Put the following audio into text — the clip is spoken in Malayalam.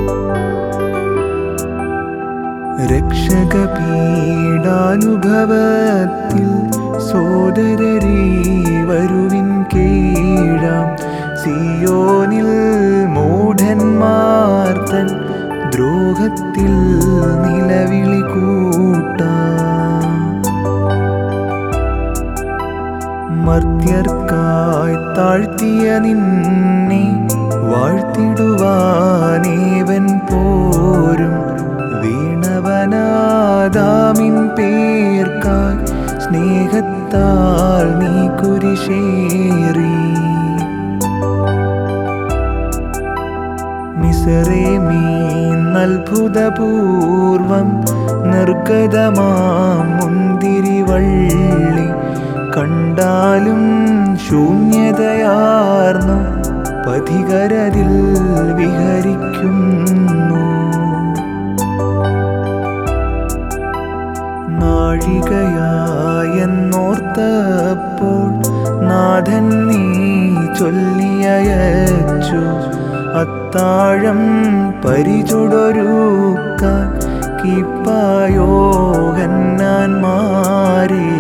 രക്ഷക പീഡാനുഭവത്തിൽ സോദരരീ വരുവിൻ കീഴാം സിയോനിൽ മൂഢന്മാർ തൻ ദ്രോഹത്തിൽ നിലവിളി കൂട്ടാം മർത്യർക്കായി താഴ്ത്തിയ നിന്നെ വാഴ്ത്തിടുവാനേവൻ പോരും വീണവനാദാമിൻ പേർക്കായി സ്നേഹത്താൽ നീ കുരിശേറി മിസറേമീന്നത്ഭുതപൂർവം നിർഗതമാം മുന്തിരിവള്ളി കണ്ടാലും ശൂന്യതയാർന്നു പഥികരതിൽ വിഹരിക്കുന്നു നാഴികയായെന്നോർത്തപ്പോൾ നാഥൻ നീ ചൊല്ലിയയച്ചു അത്താഴം പരിചുടൊരുക്കാൻ കിപ്പായോഹന്നാൻ മാരേ